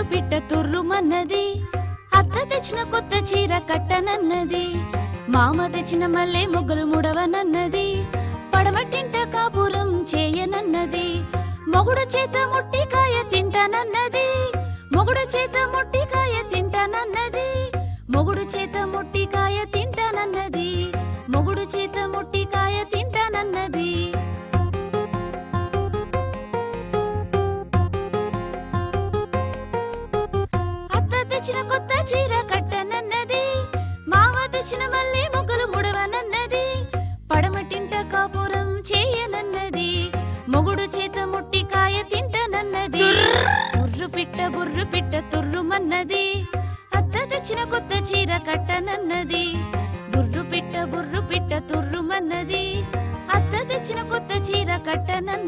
పిట్ట తుర్రుమన్నది అత్త తెచ్చిన కొత్త చీర కట్టనన్నది మామ తెచ్చిన మల్లె మొగ్గులు ముడవనన్నది పడమటింట కాపురం చేయనన్నది మొగుడు చేత ముట్టికాయ తింటానన్నది మొగుడు చేత ముట్టికాయ తింటానన్నది మొగుడు చేత ముట్టికాయ తింటానన్నది మొగుడు చేత ముట్టికాయ తింటానన్నది అత్త తెచ్చిన కొత్త చీర కట్టనన్నది మావ తెచ్చిన మళ్ళీ మొగ్గలు ముడవనన్నది పడమటింట కాపురం చేయనన్నది మొగుడు చేత ముట్టికాయ తింటనన్నది బుర్రు పిట్ట బుర్రు పిట్ట తుర్రుమన్నది అత్త తెచ్చిన కొత్త చీర కట్టనన్నది బుర్రు పిట్ట బుర్రు పిట్ట తుర్రుమన్నది అత్త తెచ్చిన కొత్త చీర కట్టనన్నది